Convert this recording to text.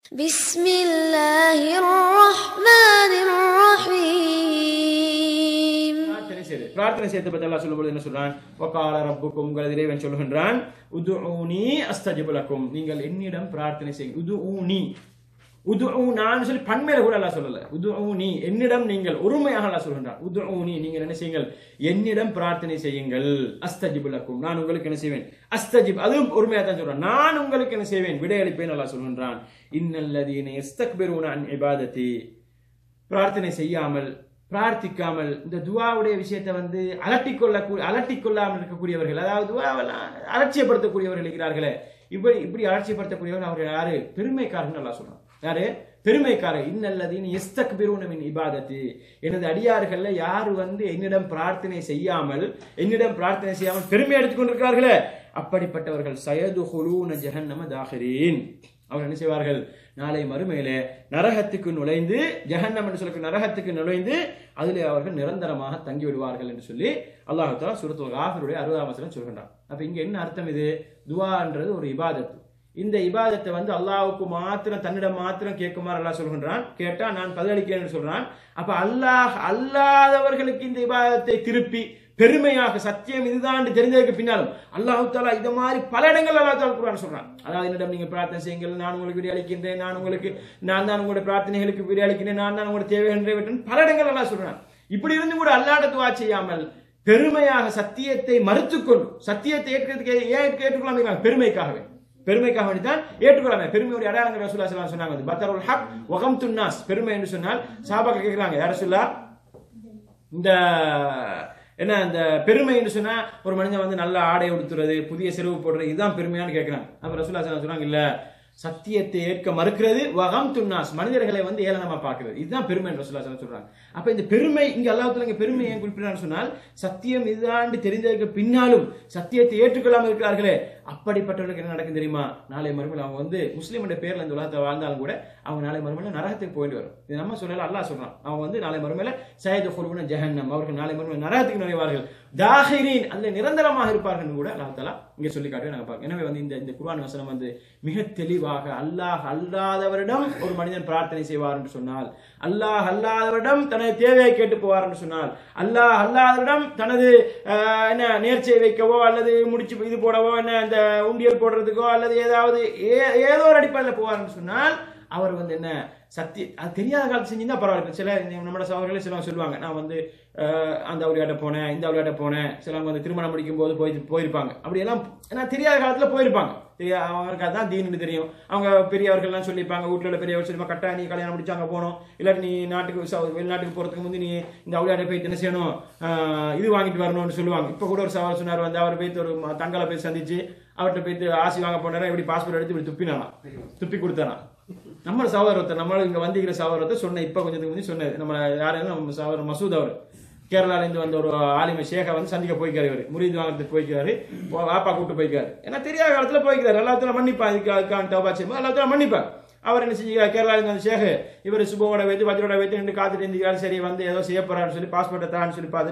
بسم الله الرحمن الرحيم பிரார்த்தனை செய்து பிரார்த்தனை செய்யத்தை பத்தி எல்லாம் சொல்லும்போது என்ன சொல்றான் வகால ரப்புக்கும் உங்களது இறைவன் சொல்லுகின்றான் உதுஊனி அஸ்தஜிபுலக்கும் நீங்கள் என்னிடம் பிரார்த்தனை செய்யுங்கள் உதுஊனி உதுஊ நான் சொல்லி பன்மையில கூட எல்லாம் சொல்லல உதுஊனி என்னிடம் நீங்கள் ஒருமையாக எல்லாம் சொல்கின்றான் உதுஊனி நீங்கள் என்ன செய்யுங்கள் என்னிடம் பிரார்த்தனை செய்யுங்கள் அஸ்தஜிபுலக்கும் நான் உங்களுக்கு என்ன செய்வேன் அஸ்தஜிப் அதுவும் ஒருமையா தான் சொல்றான் நான் உங்களுக்கு என்ன செய்வேன் விடையளிப்பேன் அல்லாஹ் சொல்கின்றான் இன்னல்லதீன எஸ்தக்பிரூன அன் இபாதத்தி பிரார்த்தனை செய்யாமல் பிரார்த்திக்காமல் இந்த துவாவுடைய விஷயத்தை வந்து அலட்டிக்கொள்ள அலட்டிக்கொள்ளாமல் இருக்கக்கூடியவர்கள் அதாவது துவாவெல்லாம் அலட்சியப்படுத்தக்கூடியவர்கள் இருக்கிறார்களே இப்படி இப்படி அலட்சியப்படுத்தக்கூடியவர்கள் அவர்கள் யாரு பெருமைக்காரர்கள் நல்லா சொல்றான் யாரு பெருமைக்காரர் இன்னல்லதீன் எஸ்தக்பிரூனமின் இபாதத்து எனது அடியார்கள்ல யாரு வந்து என்னிடம் பிரார்த்தனை செய்யாமல் என்னிடம் பிரார்த்தனை செய்யாமல் பெருமை எடுத்துக் கொண்டிருக்கிறார்களே அப்படிப்பட்டவர்கள் சயது ஹுலூன ஜஹன்னம தாஹிரீன் அவர் என்ன செய்வார்கள் நாளை மறுமையிலே நரகத்துக்கு நுழைந்து ஜஹன்னம் என்று சொல்லக்கூடிய நரகத்துக்கு நுழைந்து அதிலே அவர்கள் நிரந்தரமாக தங்கி விடுவார்கள் என்று சொல்லி அல்லாஹ் தாலா சூரத்துல் காஃபிருடைய அறுபதாம் வசனம் சொல்கின்றான் அப்ப இங்க என்ன அர்த்தம் இது துவான்றது ஒரு இபாதத்து இந்த இபாதத்தை வந்து அல்லாஹ்வுக்கு மாத்திரம் தன்னிடம் மாத்திரம் கேட்குமாறு அல்லாஹ் சொல்கின்றான் கேட்டா நான் பதிலளிக்கிறேன் சொல்றான் அப்ப அல்லாஹ் அல்லாதவர்களுக்கு இந்த இபாதத்தை திருப்பி பெருமையாக சத்தியம் இதுதான் என்று தெரிந்ததுக்கு பின்னாலும் அல்லாஹ் தாலா இந்த மாதிரி பல இடங்கள் அல்லாஹ் தாலா குர்ஆன் சொல்றான் அதாவது என்னிடம் நீங்க பிரார்த்தனை செய்யுங்கள் நான் உங்களுக்கு விடை அளிக்கின்றேன் நான் உங்களுக்கு நான் தான் உங்களுடைய பிரார்த்தனைகளுக்கு விடை அளிக்கிறேன் நான் தான் உங்களுடைய தேவைகள் நிறைவேற்றேன் பல இடங்கள் அல்லாஹ் சொல்றான் இப்படி இருந்து கூட அல்லாட துவா செய்யாமல் பெருமையாக சத்தியத்தை மறுத்துக்கொண்டு சத்தியத்தை ஏற்கிறதுக்கு ஏன் ஏற்றுக்கொள்ளாம பெருமைக்காகவே பெருமைக்காக வேண்டிதான் ஏற்றுக்கொள்ளாம பெருமையுடைய அடையாளங்கள் ரசூல்லா ஸல்லல்லாஹு அலைஹி சொன்னாங்க வந்து பத்தருல் ஹக் வகம் துன்னாஸ் பெருமை என்று சொன்னால் சாபாக்கள் கேட்கிறாங்க யார சொல்லா இந்த என்ன இந்த பெருமை என்று சொன்னா ஒரு மனிதன் வந்து நல்ல ஆடை உடுத்துறது புதிய செருவு போடுறது இதுதான் பெருமையான்னு கேட்கிறாங்க அப்ப ரசூல்லா ஸல்லல்லாஹு அலைஹி சொன்னாங்க இல்ல சத்தியத்தை ஏற்க மறுக்கிறது வகம் துன்னாஸ் மனிதர்களை வந்து ஏளனமா பார்க்கிறது இதுதான் பெருமை என்று ரசூல்லா ஸல்லல்லாஹு அலைஹி சொல்றாங்க அப்ப இந்த பெருமை இங்க அல்லாஹ் இங்க பெருமை ஏன் குறிப்பிடான்னு சொன்னால் சத்தியம் இதுதான் தெரிந்ததற்கு பின்னாலும் சத்தியத்தை ஏற்றுக்கொள்ளாமல் இருக்கிறார்களே அப்படிப்பட்டவர்களுக்கு என்ன நடக்கும் தெரியுமா நாளை மறுமையில் அவங்க வந்து முஸ்லீமுடைய பேர்ல இந்த உலகத்தை வாழ்ந்தாலும் கூட அவங்க நாளை மறுமையில நரகத்துக்கு போயிட்டு வரும் இது நம்ம சொல்லல அல்லாஹ் சொல்றான் அவங்க வந்து நாளை மறுமையில சயது ஹுல்குன ஜஹன்னம் அவர்கள் நாளை மறுமையில் நரகத்துக்கு நுழைவார்கள் தாஹிரீன் அதில் நிரந்தரமாக இருப்பார்கள் கூட அல்லாஹ் தலா இங்க சொல்லி காட்டுவே நாங்க பார்க்க எனவே வந்து இந்த இந்த குர்ஆன் வசனம் வந்து மிக தெளிவாக அல்லாஹ் அல்லாதவரிடம் ஒரு மனிதன் பிரார்த்தனை செய்வார் என்று சொன்னால் அல்லாஹ் அல்லாதவரிடம் தனது தேவையை கேட்டு போவார் என்று சொன்னால் அல்லாஹ் அல்லாதவரிடம் தனது ஆஹ், என்ன நேர்ச்சை வைக்கவோ அல்லது முடிச்சு இது போடவோ என்ன இந்த உண்டியல் போடுறதுக்கோ அல்லது ஏதாவது ஏ- ஏதோ ஒரு அடிப்படையில் போவார் என்று சொன்னால் அவர் வந்து என்ன சக்தி அது தெரியாத காலத்து செஞ்சிருந்தா பரவாயில்ல இப்ப சில நம்மளோட சகோதரர்களே சிலவங்க சொல்லுவாங்க நான் வந்து அஹ், அந்த விளையாட்ட போனேன் இந்த விளையாட்ட போனேன் சிலவங்க வந்து திருமணம் முடிக்கும் போது போய் போயிருப்பாங்க அப்படியெல்லாம் ஏன்னா தெரியாத காலத்துல போயிருப்பாங்க தெரியா அவங்களுக்கு அதான் தீனுன்னு தெரியும் அவங்க பெரியவர்கள்லாம் சொல்லியிருப்பாங்க வீட்டில் உள்ள பெரியவர் சொல்லிப்பா கட்டா நீ கல்யாணம் முடிச்சு அங்கே போகணும் இல்லாட்டி நீ நாட்டுக்கு ச- வெளிநாட்டுக்கு போகிறதுக்கு முந்தி நீ இந்த விளையாட்டை போயிட்டு என்ன செய்யணும் ஆஹ், இது வாங்கிட்டு வரணும்னு சொல்லுவாங்க இப்போ கூட ஒரு சவால் சொன்னார் வந்து அவர் போயிட்டு ஒரு ம- தங்களை போய் சந்திச்சு அவர்கிட்ட போயிட்டு ஆசி வாங்க போனாரா இப்படி பாஸ்போர்ட் எடுத்து இப்படி துப்பினாலாம் துப்பி கொடுத்தாராம் நம்ம சகோதரத்தை நம்மள இங்க வந்திருக்கிற சகோதரத்தை சொன்ன இப்ப கொஞ்சத்துக்கு முந்தி சொன்னது நம்ம யாரும் நம்ம சகோதரர் மசூத் அவர் கேரளால இருந்து வந்த ஒரு ஆலிம ஷேகை வந்து சந்திக்க போய்க்காரு இவர் முறிது வாங்குறதுக்கு போய்க்காரு போ- வாப்பா கூட்டு போய்க்காரு ஏன்னா தெரியாத காலத்துல போய்க்கிறாரு எல்லாத்தையும் மன்னிப்பா இதுக்கு அதுக்கான தவா செய்யும்போது எல்லாத்தையும் மன்னிப்பா அவர் என்ன செஞ்சுக்கிறார் கேரளால இருந்து வந்த ஷேக் இவர் சுபோட வைத்து வஜ்ரோட வைத்து நின்று காத்துட்டு இருந்துக்கிறாரு சரி வந்து ஏதோ செய்ய போறாருன்னு சொல்லி பாஸ்போர்ட்டை தான்னு சொல்லி பார்த்து